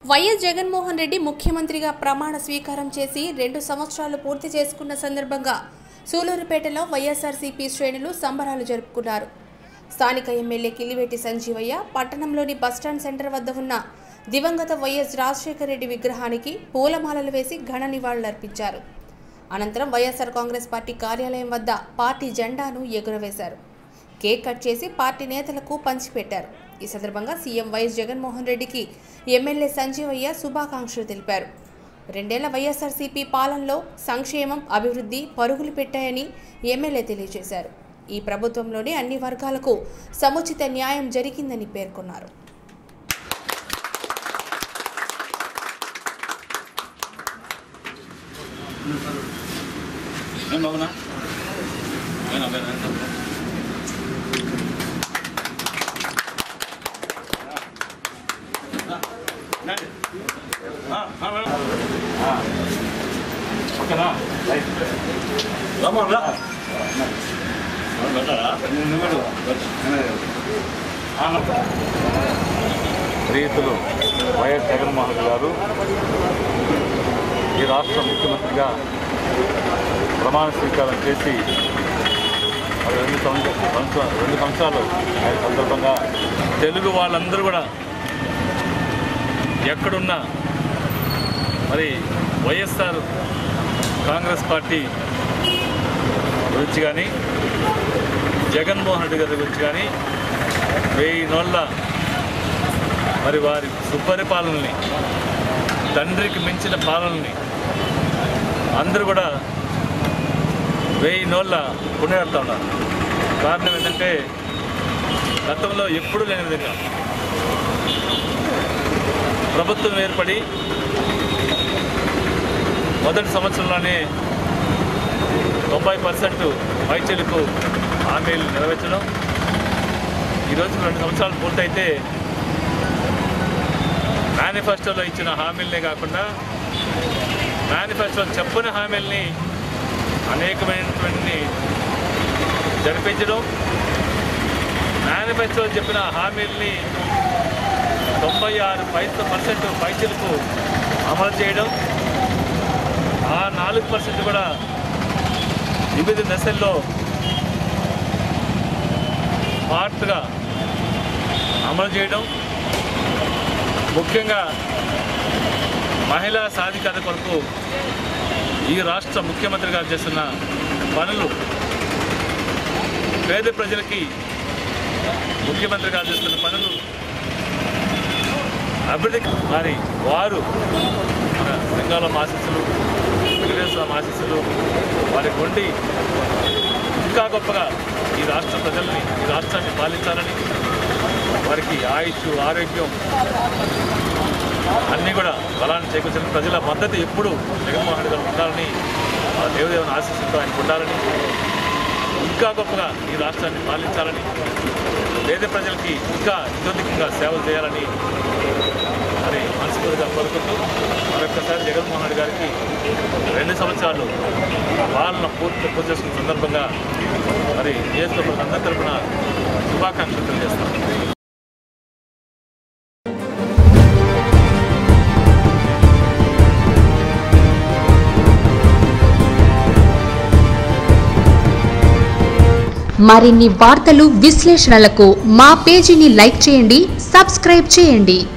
YS Jaganmohan Reddy ముఖ్యమంత్రిగా ప్రమాణ స్వీకారం చేసి రెండు సంవత్సరాలు పూర్తి చేసుకున్న సందర్భంగా సూలూరుపేటలో వైఎస్ఆర్సీపీ శ్రేణులు సంబరాలు జరుపుకున్నారు స్థానిక ఎమ్మెల్యే కిలివేటి సంజీవయ్య పట్టణంలోని బస్టాండ్ సెంటర్ వద్ద ఉన్న దివంగత వైఎస్ రాజశేఖర రెడ్డి విగ్రహానికి పూలమాలలు వేసి ఘన నివాళులర్పించారు అనంతరం వైఎస్ఆర్ కాంగ్రెస్ పార్టీ కార్యాలయం వద్ద పార్టీ జెండాను ఎగురవేశారు కేక్ కట్ చేసి పార్టీ నేతలకు పంచిపెట్టారు ఈ సందర్భంగా సీఎం వైఎస్ జగన్మోహన్ రెడ్డికి ఎమ్మెల్యే సంజీవయ్య శుభాకాంక్షలు తెలిపారు రెండేళ్ల వైఎస్ఆర్సీపీ పాలనలో సంక్షేమం అభివృద్ధి పరుగులు పెట్టాయని ఎమ్మెల్యే తెలియజేశారు ఈ ప్రభుత్వంలోని అన్ని వర్గాలకు సముచిత న్యాయం జరిగిందని పేర్కొన్నారు ఏం బాగున్నా పోయినా పోయినా ఓకేనా రామా రా పెట్టారా ప్రీతులు వైఎస్ జగన్మోహన్ గారు ఈ రాష్ట్ర ముఖ్యమంత్రిగా ప్రమాణ స్వీకారం చేసి మరి రెండు సంవత్సరాలు సంవత్సరాలు రెండు సంవత్సరాలు అయిన సందర్భంగా తెలుగు వాళ్ళందరూ కూడా ఎక్కడున్నా మరి వైఎస్ఆర్ కాంగ్రెస్ పార్టీ గురించి కానీ జగన్మోహన్ రెడ్డి గారి గురించి కానీ వెయ్యి నోళ్ళ మరి వారి సుపరిపాలనని తండ్రికి మించిన పాలనని అందరూ కూడా వెయ్యి నోళ్ళ కొనియాడుతూ ఉన్నారు కారణం ఏంటంటే గతంలో ఎప్పుడూ లేని విధంగా ప్రభుత్వం ఏర్పడి మొదటి సంవత్సరంలోనే తొంభై పర్సెంట్ వైద్యులకు హామీలు నెరవేర్చడం ఈరోజు రెండు సంవత్సరాలు పూర్తయితే మేనిఫెస్టోలో ఇచ్చిన హామీలనే కాకుండా మేనిఫెస్టోలో చెప్పని హామీల్ని అనేకమైనటువంటి జరిపించడం మేనిఫెస్టోలో చెప్పిన హామీల్ని తొంభై ఆరు పైస పర్సెంట్ పైసలకు అమలు చేయడం ఆ నాలుగు పర్సెంట్ కూడా వివిధ దశల్లో పార్ట్గా అమలు చేయడం ముఖ్యంగా మహిళా సాధికారత కొరకు ఈ రాష్ట్ర ముఖ్యమంత్రి గారు చేస్తున్న పనులు పేద ప్రజలకి ముఖ్యమంత్రి గారు చేస్తున్న పనులు అభివృద్ధికి మరి వారు మన లింగాల ఆశీస్సులు వెంకటేశ్వర ఆశీస్సులు వారికి ఉండి ఇంకా గొప్పగా ఈ రాష్ట్ర ప్రజల్ని ఈ రాష్ట్రాన్ని పాలించాలని వారికి ఆయుష్ ఆరోగ్యం అన్నీ కూడా బలాన్ని చేకూర్చిన ప్రజల మద్దతు ఎప్పుడు జగన్మోహన్ రెడ్డి గారు ఉండాలని ఆ దేవదేవుని ఆశీస్సులతో ఆయనకు ఉండాలని ఇంకా గొప్పగా ఈ రాష్ట్రాన్ని పాలించాలని పేద ప్రజలకి ఇంకా ఇతోధికంగా సేవలు చేయాలని మరి మనస్ఫూర్తిగా కోరుకుంటూ మరొక్కసారి జగన్మోహన్ రెడ్డి గారికి రెండు సంవత్సరాలు పాలన పూర్తి పూర్తి చేసుకున్న సందర్భంగా మరి నియోజకవర్గం అందరి తరఫున శుభాకాంక్షలు తెలియజేస్తాను మరిన్ని వార్తలు విశ్లేషణలకు మా పేజీని లైక్ చేయండి సబ్స్క్రైబ్ చేయండి